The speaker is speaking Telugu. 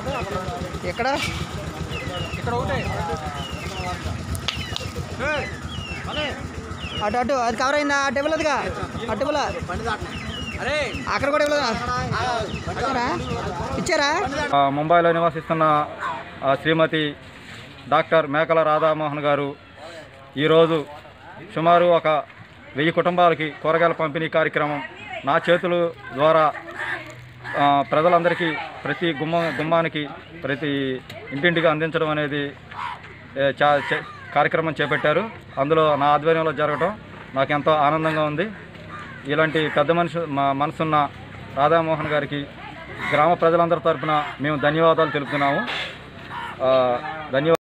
ఎక్కడ ఇక్కడ ఒకటే అటు అటు అది కవర్ అయిందా అటు ఇవ్వలేదుగా అటు ఇవ్వలే అరే అక్కడ కూడా ఇవ్వలేదా ఇచ్చారా ఇచ్చారా ఆ, ముంబైలో నివసిస్తున్న ఆ, శ్రీమతి డాక్టర్ మేకల రాధామోహన్ గారు ఈరోజు సుమారు ఒక వెయ్యి కుటుంబాలకి కూరగాయల పంపిణీ కార్యక్రమం నా చేతుల ద్వారా ఆ, ప్రజలందరికీ ప్రతి గుమ్మ గుమ్మానికి ప్రతి ఇంటింటికి అందించడం అనేది ఏ, చా చే- కార్యక్రమం చేపట్టారు అందులో నా ఆధ్వర్యంలో జరగడం నాకు ఎంతో ఆనందంగా ఉంది ఇలాంటి పెద్ద మనిషి మా మనసున్న రాధామోహన్ గారికి గ్రామ ప్రజలందరి తరపున మేము ధన్యవాదాలు తెలుపుతున్నాము ఆ, ధన్యవాదాలు